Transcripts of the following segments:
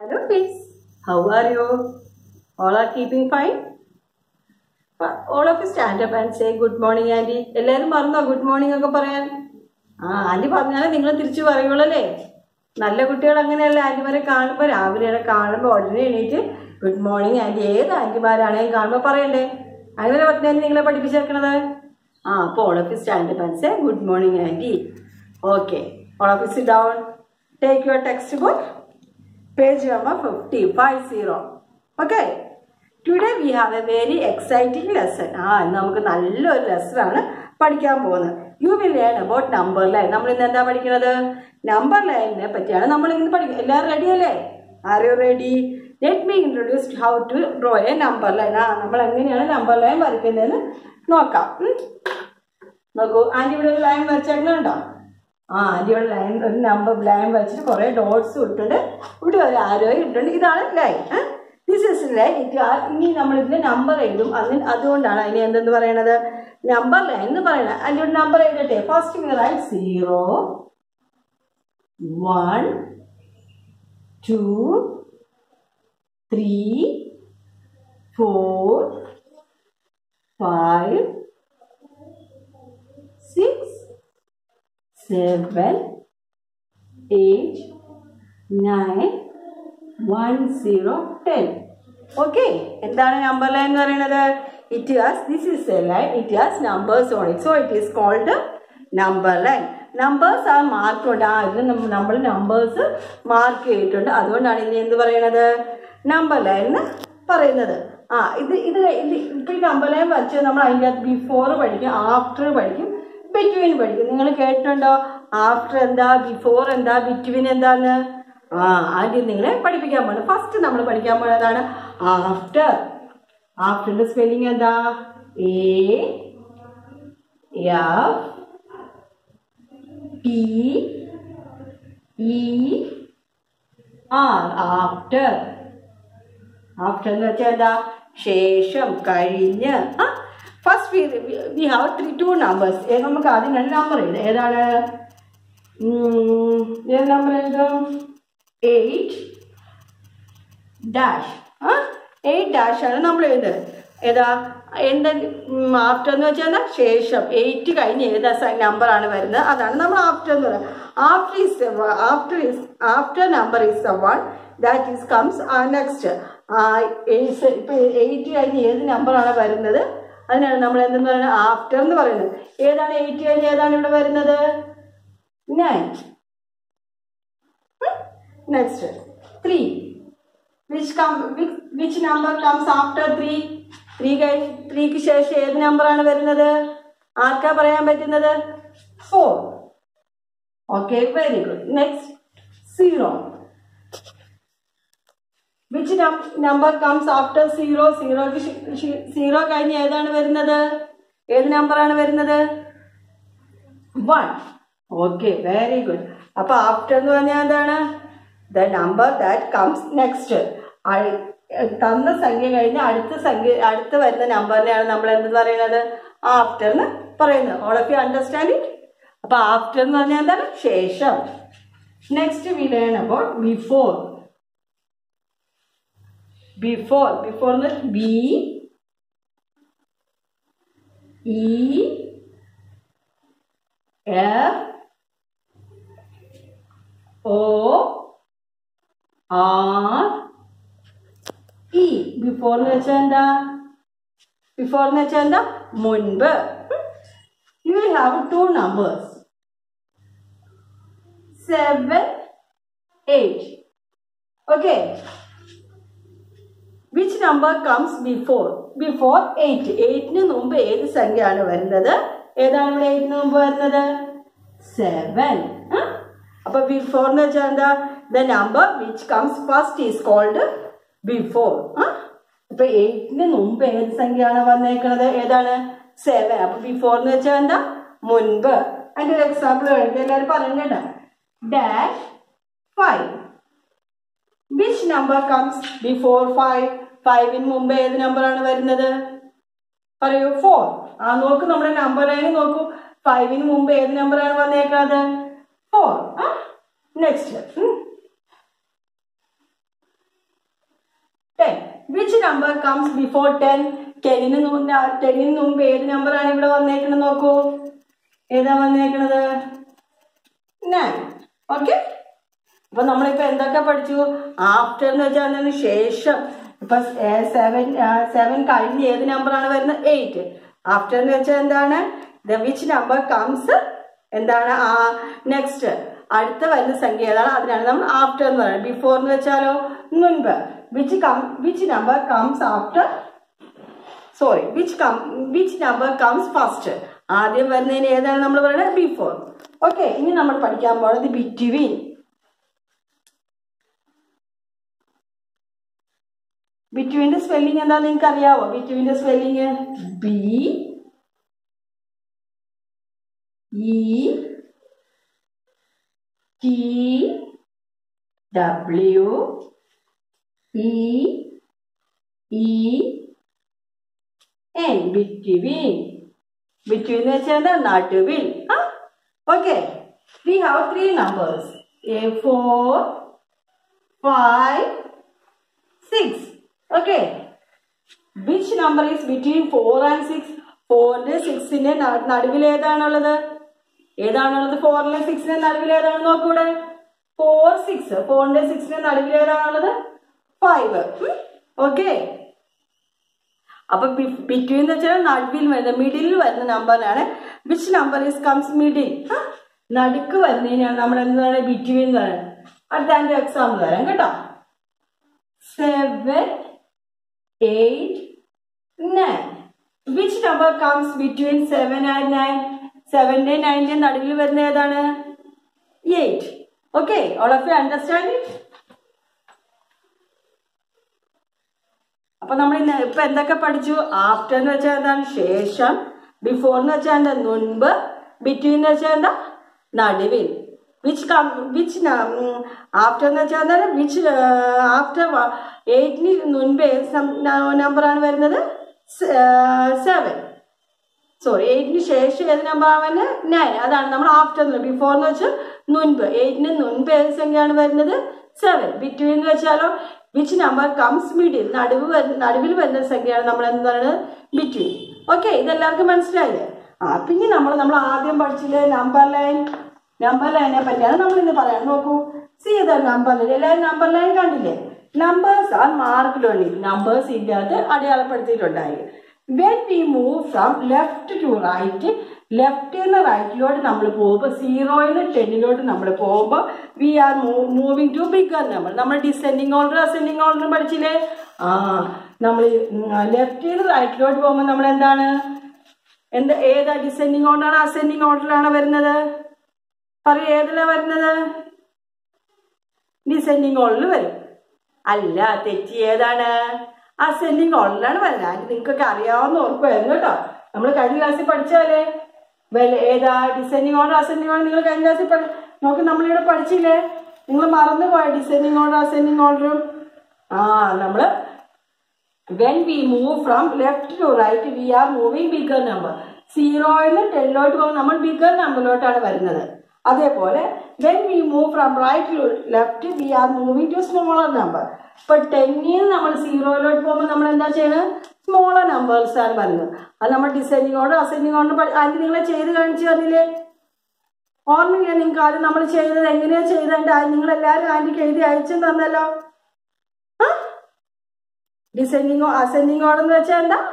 Hello kids, how are you? All are keeping fine? Uh, all of you stand up and say good morning aunty എല്ലാവരും പറഞ്ഞോ good morning ഒക്കെ പറയാൻ ആ anti പറഞ്ഞാലേ നിങ്ങൾ തിരിച്ചു പറയുള്ളൂ അല്ലേ നല്ല കുട്ടികൾ അങ്ങനെയല്ല ആൻറ്റിമാരെ കാണുമ്പോൾ രാവിലെ കാണുമ്പോൾ ഉടനെ എണീറ്റ് ഗുഡ് മോർണിംഗ് ആൻറ്റി ഏത് ആൻറ്റിമാരാണെങ്കിലും കാണുമ്പോൾ പറയണ്ടേ അങ്ങനെ പറഞ്ഞാൽ നിങ്ങളെ പഠിപ്പിച്ചേക്കണത് ആ അപ്പോൾ all of you stand up and say good morning aunty okay all of you sit down take your text book page number fifty five zero okay today we have a very exciting lesson ആ ഇന്ന് നമുക്ക് നല്ലൊരു ലെസണാണ് പഠിക്കാൻ പോകുന്നത് you will learn about number line നമ്മൾ ഇന്ന് എന്താ പഠിക്കുന്നത് നമ്പർ ലൈനിനെ പറ്റിയാണ് നമ്മൾ ഇന്ന് പഠിക്കുന്നത് എല്ലാവരും റെഡി അല്ലേ are you ready let me introduce how to draw a number line ആ നമ്മൾ എങ്ങനെയാണ് നമ്പർ ലൈൻ വരയ്ക്കുന്നതെന്ന് നോക്കാം ഉം. നോക്കൂ ആൻറ്റി ഇവിടെ ഒരു ലൈൻ വരച്ചേക്കണുണ്ടോ ആ ആൻറ്റി ഇവിടെ ലൈൻ ഒരു നമ്പർ ലൈൻ വരച്ചിട്ട് കുറേ ഡോട്ട്സ് ഇട്ടിട്ടുണ്ട് ഇവിടെ ഒരു ആരോ ഇട്ടിട്ടുണ്ട് ഇതാണ് line this is line it are ഇനി നമ്മൾ ഇതിൽ നമ്പർ എഴുതും അതിന് അതുകൊണ്ടാണ് അതിന് എന്തെന്ന് പറയണത് നമ്പർ ലൈൻ എന്ന് പറയണത് അതിൻ്റെ ഒരു നമ്പർ എഴുതട്ടെ first we write zero one two three four five six seven eight nine one zero ten okay എന്താണ് നമ്പർ ലൈൻ എന്ന് പറയുന്നത് it has this is a line it has numbers on it so it is called number line numbers ആ mark ഉണ്ട് ആ ഇതിൽ നമ്മൾ numbers mark ചെയ്തിട്ടുണ്ട് അതുകൊണ്ടാണ് ഇനി എന്ത് പറയണത് നമ്പർ ലൈൻ എന്ന് പറയുന്നത് ആ ഇത് ഇത് ഇത് ഇപ്പം ഈ നമ്പർ ലൈൻ വരച്ച് നമ്മൾ അതിൻ്റെ അകത്ത് ബിഫോർ പഠിക്കും ആഫ്റ്റർ പഠിക്കും ബിറ്റ്വീൻ പഠിക്കും നിങ്ങൾ കേട്ടിട്ടുണ്ടോ ആഫ്റ്റർ എന്താ ബിഫോർ എന്താ ബിറ്റ്വീൻ എന്താന്ന് ആ ആദ്യം നിങ്ങളെ പഠിപ്പിക്കാൻ പോകുന്നത് ഫസ്റ്റ് നമ്മൾ പഠിക്കാൻ പോകുന്നതാണ് ആഫ്റ്റർ ആഫ്റ്ററിന്റെ സ്പെല്ലിംഗ് എന്താ A F T E R after after എന്ന് വെച്ചാൽ എന്താ ശേഷം കഴിഞ്ഞ് ആ first we have three two numbers നമുക്ക് ആദ്യം രണ്ട് നമ്പർ എഴുതാം ഏതാണ് ഉം, ഏത് നമ്പർ എഴുതും എയ്റ്റ് ഡാഷ് ആ എയ്റ്റ് ഡാഷ് ആണ് നമ്മൾ എഴുതുന്നത് ഏതാ എന്താ ആഫ്റ്റർ എന്ന് വെച്ചാൽ എന്താ ശേഷം എയ്റ്റ് കഴിഞ്ഞ് ഏതാ നമ്പറാണ് വരുന്നത് അതാണ് നമ്മൾ ആഫ്റ്റർ എന്ന് പറയുന്നത് after is after is after number is the one that is comes next ഇപ്പം എയ്റ്റ് കഴിഞ്ഞ് ഏത് നമ്പറാണ് വരുന്നത് അതിനാണ് നമ്മൾ എന്തെന്ന് പറയുന്നത് ആഫ്റ്റർ എന്ന് പറയുന്നത് ഏതാണ് എയ്റ്റ് കഴിഞ്ഞ് ഏതാണ് ഇവിടെ വരുന്നത് nine next three which come which number comes after three three കഴിഞ്ഞ് ത്രീക്ക് ശേഷം ഏത് നമ്പറാണ് വരുന്നത് ആർക്കാ പറയാൻ പറ്റുന്നത് four okay very good next zero which number comes after zero സീറോക്ക് സീറോ കഴിഞ്ഞ് ഏതാണ് വരുന്നത് ഏത് നമ്പറാണ് വരുന്നത് വൺ ഓക്കെ വെരി ഗുഡ് അപ്പൊ ആഫ്റ്റർ എന്ന് പറഞ്ഞാൽ എന്താണ് the number that comes next തന്ന സംഖ്യ കഴിഞ്ഞ് അടുത്ത സംഖ്യ അടുത്ത് വരുന്ന നമ്പറിനെയാണ് നമ്മൾ എന്ത് പറയുന്നത് ആഫ്റ്റർ എന്ന് പറയുന്നത് all of you understand it അപ്പൊ ആഫ്റ്റർ എന്ന് പറഞ്ഞാൽ എന്താണ് ശേഷം next we learn about before before before എന്ന് B E F O R E before എന്ന് വെച്ചാൽ എന്താ ബിഫോർ എന്ന് വെച്ചാൽ എന്താ മുൻപ് you will have two numbers seven eight okay which number comes before before eight എയ്റ്റിന് മുമ്പ് ഏത് സംഖ്യയാണ് വരുന്നത് ഏതാണ് ഇവിടെ എയ്റ്റിന് മുമ്പ് വരുന്നത് സെവൻ അപ്പൊ ബിഫോർ എന്ന് വെച്ചാൽ എന്താ the number which comes first is called before അപ്പൊ എയ്റ്റിന് മുമ്പ് ഏത് സംഖ്യയാണ് വന്നേക്കുന്നത് ഏതാണ് സെവൻ അപ്പൊ ബിഫോർ എന്ന് വെച്ചാൽ എന്താ മുൻപ് അതിന്റെ ഒരു എക്സാമ്പിൾ കാണിക്കും എല്ലാവരും പറയുന്നുണ്ട് dash five which number comes before five ഫൈവിന് മുമ്പ് ഏത് നമ്പറാണ് വരുന്നത് പറയൂ ഫോർ ആ നോക്കൂ നമ്മുടെ നമ്പർ ലൈന് നോക്കൂ ഫൈവിന് മുമ്പ് ഏത് നമ്പറാണ് വന്നേക്കുന്നത് four next which number comes before ten ടെന്നിന് മുമ്പ് ടെന്നിന് മുമ്പ് ഏത് നമ്പറാണ് ഇവിടെ വന്നേക്കണത് നോക്കൂ ഏതാ വന്നേക്കണത് നയൻ ഓക്കെ അപ്പൊ നമ്മളിപ്പോ എന്തൊക്കെ പഠിച്ചു ആഫ്റ്റർ എന്ന് വെച്ചാൽ അതിന് ശേഷം ഇപ്പൊ സെവൻ സെവൻ കഴിഞ്ഞ് ഏത് നമ്പറാണ് വരുന്നത് എയ്റ്റ് ആഫ്റ്റർ എന്ന് വെച്ചാൽ എന്താണ് ദ വിച്ച് നമ്പർ കംസ് എന്താണ് ആ നെക്സ്റ്റ് അടുത്ത വരുന്ന സംഖ്യ ഏതാണ് അതിനാണ് നമ്മൾ ആഫ്റ്റർ എന്ന് പറയുന്നത് ബിഫോർ എന്ന് വെച്ചാലോ മുൻപ് which come which number comes after sorry which come which number comes first ആദ്യം വരുന്നതിന് ഏതാണ് നമ്മൾ പറയുന്നത് ബിഫോർ ഓക്കെ ഇനി നമ്മൾ പഠിക്കാൻ പോകുന്നത് ബിറ്റ്വീൻ ബിറ്റ്വീൻ്റെ സ്പെല്ലിംഗ് എന്താ നിങ്ങൾക്ക് അറിയാവോ ബിറ്റ്വീൻ്റെ spelling B E T W E E N between between എന്ന് വെച്ചാൽ എന്താ നടുവിൽ ആ okay we have three numbers a four five six okay which number is between four and six ഫോറിന്റെ സിക്സിന്റെ നടുവിൽ ഏതാണുള്ളത് ഏതാണുള്ളത് ഫോറിലെ സിക്സിന്റെ നടുവിൽ ഏതാണ് നോക്കൂടെ ഫോർ സിക്സ് ഫോറിന്റെ സിക്സിന്റെ നടുവിൽ ഏതാണുള്ളത് ഫൈവ് ഓക്കെ അപ്പൊ ബിറ്റ്വീൻ എന്ന് വെച്ചാൽ നടുവിൽ വരുന്ന മിഡിലിൽ വരുന്ന നമ്പറിനാണ് which number is comes middle നടുക്ക് വരുന്നതിനാണ് നമ്മൾ എന്താണ് ബിറ്റ്വീൻ എന്ന് പറയുന്നത് അടുത്ത അതിന്റെ എക്സാമ്പിൾ തരാം കേട്ടോ seven eight nine which number comes between seven and nine സെവന്റെ നയന്റെ നടുവിൽ വരുന്ന ഏതാണ് eight okay all of you understand it അപ്പൊ നമ്മൾ ഇന്ന് ഇപ്പൊ എന്തൊക്കെ പഠിച്ചു ആഫ്റ്റർ എന്ന് വെച്ചാൽ എന്താണ് ശേഷം ബിഫോർ എന്ന് വെച്ചാൽ എന്താ മുൻപ് ബിറ്റ്വീൻ എന്ന് വെച്ചാൽ എന്താ നടുവിൽ വിച്ച് കം വിച്ച് ആഫ്റ്റർ എന്ന് വെച്ചാൽ എന്താണ് വിച്ച് ആഫ്റ്റർ എയ്റ്റിന് മുൻപ് ഏത് നമ്പറാണ് വരുന്നത് സെവൻ സോറി എയ്റ്റിന് ശേഷം ഏത് നമ്പറാണ് വരുന്നത് നയൻ അതാണ് നമ്മൾ ആഫ്റ്റർ ബിഫോർ എന്ന് വെച്ചാൽ മുൻപ് എയ്റ്റിന് മുൻപ് ഏത് സംഖ്യയാണ് വരുന്നത് സെവൻ ബിറ്റ്വീൻ എന്ന് വെച്ചാലോ വിച്ച് നമ്പർ കംസ് മിഡിൽ നടുവ് വരുന്ന നടുവിൽ വരുന്ന സംഖ്യയാണ് നമ്മൾ എന്താണ് ബിറ്റ്വീൻ ഓക്കെ ഇതെല്ലാവർക്കും മനസ്സിലായില്ലേ ആ പിന്നെ നമ്മൾ നമ്മൾ ആദ്യം പഠിച്ചില്ലേ നമ്പർ ലൈൻ നമ്പർ ലൈനെ പറ്റിയാണ് നമ്മൾ ഇന്ന് പറയാൻ നോക്കൂ സി ദ നമ്പർ ലൈൻ എല്ലാവരും നമ്പർ ലൈൻ കണ്ടില്ലേ numbers are marked only numbers ഇല്ലാതെ അടയാളപ്പെടുത്തിയിട്ടുണ്ടായി when we move from left to right ലെഫ്റ്റിൽ നിന്ന് റൈറ്റിലോട്ട് നമ്മൾ പോകുമ്പോൾ സീറോയിൽ നിന്ന് ടെന്നിലോട്ട് നമ്മൾ പോകുമ്പോൾ we are moving to bigger number നമ്മൾ ഡിസെൻഡിങ് ഓർഡർ അസെൻഡിങ് ഓർഡർ പഠിച്ചില്ലേ ആ നമ്മൾ ലെഫ്റ്റിൽ നിന്ന് റൈറ്റിലോട്ട് പോകുമ്പോൾ നമ്മൾ എന്താണ് എന്താ ഏതാ ഡിസെൻഡിങ് ഓർഡറാണ് അസെൻഡിങ് ഓർഡറിലാണ് വരുന്നത് പറയൂ ഏതിലാണ് വരുന്നത് ഡിസെൻഡിങ് ഓർഡറിൽ വരും അല്ല തെറ്റി ഏതാണ് അസെൻഡിങ് ഓർഡറിലാണ് വരുന്നത് അത് നിങ്ങൾക്കൊക്കെ അറിയാവുന്ന ഓർക്കുമായിരുന്നു കേട്ടോ നമ്മൾ കഴിഞ്ഞ ക്ലാസ്സിൽ പഠിച്ചാലേ വെൽ ഏതാ ഡിസെൻഡിങ് ഓർഡർ അസെൻഡിങ് ഓർഡർ നിങ്ങൾ കഴിഞ്ഞ ക്ലാസ്സിൽ പഠി നോക്ക് നമ്മളിവിടെ പഠിച്ചില്ലേ നിങ്ങൾ മറന്നു പോയ ഡിസെൻഡിങ് ഓർഡർ അസെൻഡിങ് ഓർഡറും ആ നമ്മൾ when we move from left to right we are moving bigger number സീറോയിൽ നിന്ന് ടെന്നിലോട്ട് പോകുമ്പോൾ നമ്മൾ ബിഗർ നമ്പറിലോട്ടാണ് വരുന്നത് അതേപോലെ when we move from right to left we are moving to smaller number ഇപ്പൊ ടെന്നിൽ നിന്ന് നമ്മൾ സീറോയിലോട്ട് പോകുമ്പോൾ നമ്മൾ എന്താ ചെയ്യുന്നത് സ്മോളർ നമ്പേഴ്സ് ആണ് വരുന്നത് അത് നമ്മൾ ഡിസൈനിങ് ഓർഡർ അസൈനിങ് ഓർഡർ ആദ്യം നിങ്ങളെ ചെയ്ത് കാണിച്ചു തന്നില്ലേ ഓർമ്മയില്ല നിങ്ങൾക്ക് ആദ്യം നമ്മൾ ചെയ്തത് എങ്ങനെയാ ചെയ്തേണ്ട നിങ്ങൾ എല്ലാവരും ആന്റിക്ക് എഴുതി അയച്ചു തന്നല്ലോ ഡിസെൻഡിങ് അസെൻഡിങ് ഓർഡർ എന്ന് വെച്ചാൽ എന്താ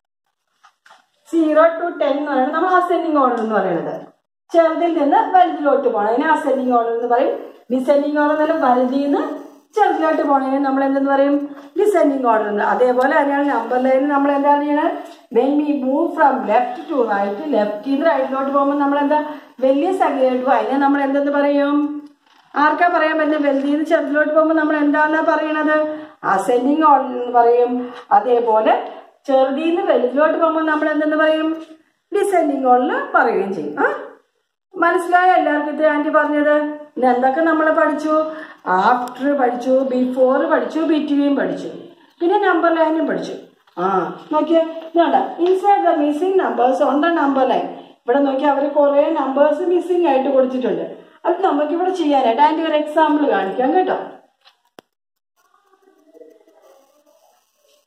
സീറോ ടു ടെൻ എന്ന് പറയുന്നത് നമ്മൾ അസെൻഡിങ് ഓർഡർ എന്ന് പറയുന്നത് ചെറുതിൽ നിന്ന് വലുതിലോട്ട് പോകണം അതിന് അസെൻഡിങ് ഓർഡർ എന്ന് പറയും ഡിസെൻഡിങ് ഓർഡർ എന്ന് വലുതിൽ നിന്ന് ചെറുതിലോട്ട് പോകണതിന് നമ്മൾ എന്തെന്ന് പറയും ഡിസെൻഡിങ് ഓർഡർ എന്ന് അതേപോലെ തന്നെയാണ് നമ്പർ ലൈനിൽ നമ്മൾ എന്താണ് ചെയ്യണത് when we move from left to right ലെഫ്റ്റിൽ നിന്ന് റൈറ്റിലോട്ട് പോകുമ്പോൾ നമ്മൾ എന്താ വലിയ സംഖ്യയിലോട്ട് പോകും അതിനെ നമ്മൾ എന്തെന്ന് പറയും ആർക്കാ പറയാൻ പറ്റുന്നത് വലുതിൽ നിന്ന് ചെറുതിലോട്ട് പോകുമ്പോൾ നമ്മൾ എന്താണെന്നാ പറയണത് അസെൻഡിങ് ഓർഡർ എന്ന് പറയും അതേപോലെ ചെറുതിൽ നിന്ന് വലുതിലോട്ട് പോകുമ്പോൾ നമ്മൾ എന്തെന്ന് പറയും ഡിസെൻഡിങ് ഓർഡറിൽ പറയുകയും ചെയ്യും ആ മനസ്സിലായോ എല്ലാവർക്കും ഇത് ആൻറ്റി പറഞ്ഞത് ഇന്ന് എന്തൊക്കെ നമ്മൾ പഠിച്ചു ആഫ്റ്റർ പഠിച്ചു ബിഫോർ പഠിച്ചു ബിറ്റ്വീൻ പഠിച്ചു പിന്നെ നമ്പർ ലൈനും പഠിച്ചു ആ നോക്കിയേ ഇതാണ്ട inside the missing numbers on the number line ഇവിടെ നോക്കി അവർ കുറേ നമ്പേഴ്സ് മിസ്സിംഗ് ആയിട്ട് കൊടുത്തിട്ടുണ്ട് അത് നമുക്ക് ഇവിടെ ചെയ്യാനായിട്ട് ആൻറ്റി ഒരു എക്സാമ്പിൾ കാണിക്കാം കേട്ടോ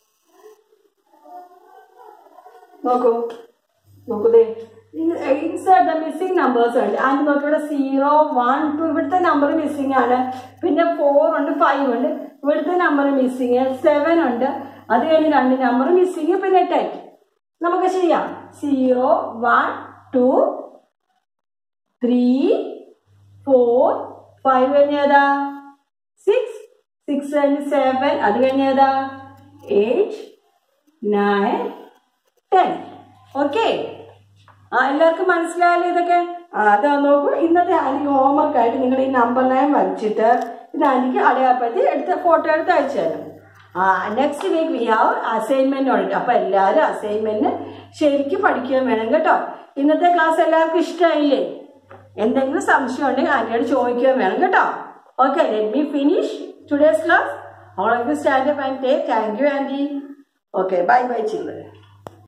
നോക്കൂ നോക്കൂ ദേ ഇൻസേർട്ട് ദ മിസ്സിംഗ് നമ്പേഴ്സ് ഉണ്ട് ആൻഡ് നോക്കി ഇവിടെ സീറോ വൺ ടു ഇവിടുത്തെ നമ്പർ മിസ്സിംഗ് ആണ് പിന്നെ ഫോർ ഉണ്ട് ഫൈവ് ഉണ്ട് ഇവിടുത്തെ നമ്പർ മിസ്സിങ് സെവൻ ഉണ്ട് അത് കഴിഞ്ഞ് രണ്ട് നമ്പർ മിസ്സിങ് പിന്നെ ടെൻ നമുക്ക് ചെയ്യാം zero one two three four five കഴിഞ്ഞേതാ സിക്സ് സിക്സ് കഴിഞ്ഞ് സെവൻ അത് കഴിഞ്ഞേതാ എയ്റ്റ് നയൻ ടെൻ ഓക്കെ ആ എല്ലാവർക്കും മനസ്സിലായല്ലോ ഇതൊക്കെ ആ അത് നോക്കൂ ഇന്നത്തെ ആൻറ്റിക്ക് ഹോംവർക്ക് ആയിട്ട് നിങ്ങൾ ഈ നമ്പർ നയൻ വരച്ചിട്ട് ഇത് ആൻറ്റിക്ക് അടയാളപ്പെടുത്തി എടുത്ത് ഫോട്ടോ എടുത്ത് അയച്ചു തരും ആ next week we have assignment ഉണ്ട് അപ്പൊ എല്ലാവരും അസൈൻമെന്റ് ശരിക്കും പഠിക്കാൻ വേണം കേട്ടോ ഇന്നത്തെ ക്ലാസ് എല്ലാവർക്കും ഇഷ്ടമായില്ലേ എന്തെങ്കിലും സംശയം ഉണ്ടെങ്കിൽ ആൻറ്റിയോട് ചോദിക്കുകയും വേണം കേട്ടോ okay let me finish today's class all of you stand up and take thank you aunty okay bye bye children